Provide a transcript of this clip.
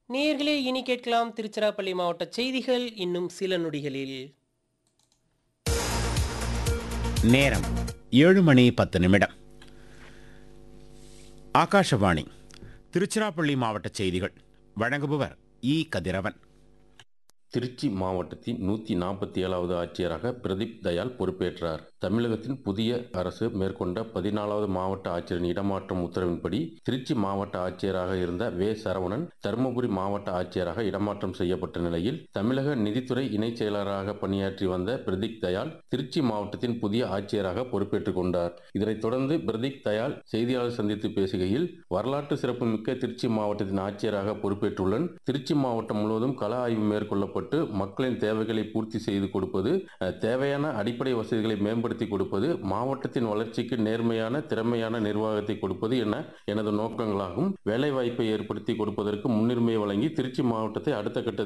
நேயர்களே இனி கேட்கலாம் திருச்சிராப்பள்ளி மாவட்ட செய்திகள் இன்னும் சில நொடிகளில் நேரம் ஏழு மணி பத்து நிமிடம் ஆகாஷவாணி திருச்சிராப்பள்ளி மாவட்ட செய்திகள் வழங்குபவர் இ கதிரவன் திருச்சி மாவட்டத்தின் நூற்றி நாற்பத்தி ஏழாவது ஆட்சியராக பிரதீப் தயாள் பொறுப்பேற்றார் தமிழகத்தின் புதிய அரசு மேற்கொண்ட பதினாலாவது மாவட்ட ஆட்சியரின் இடமாற்றம் உத்தரவின்படி திருச்சி மாவட்ட ஆட்சியராக இருந்த வே சரவணன் தருமபுரி மாவட்ட ஆட்சியராக இடமாற்றம் செய்யப்பட்ட நிலையில் தமிழக நிதித்துறை இணைச் செயலராக பணியாற்றி வந்த பிரதீப் தயாள் திருச்சி மாவட்டத்தின் புதிய ஆட்சியராக பொறுப்பேற்றுக் கொண்டார் இதனைத் தொடர்ந்து பிரதீப் தயாள் செய்தியாளர் சந்தித்து பேசுகையில் வரலாற்று சிறப்புமிக்க திருச்சி மாவட்டத்தின் ஆட்சியராக பொறுப்பேற்றுள்ளன் திருச்சி மாவட்டம் முழுவதும் கள ஆய்வு மேற்கொள்ளப்பட்டு மக்களின் தேவைகளை பூர்த்தி செய்து கொடுப்பது அஹ், தேவையான அடிப்படை வசதிகளை மேம்படுத்தி கொடுப்பது மாவட்டத்தின் வளர்ச்சிக்கு நேர்மையான திறமையான நிர்வாகத்தை கொடுப்பது என எனது நோக்கங்களாகும் வேலைவாய்ப்பை ஏற்படுத்தி கொடுப்பதற்கு முன்னுரிமை வழங்கி திருச்சி மாவட்டத்தை அடுத்த கட்ட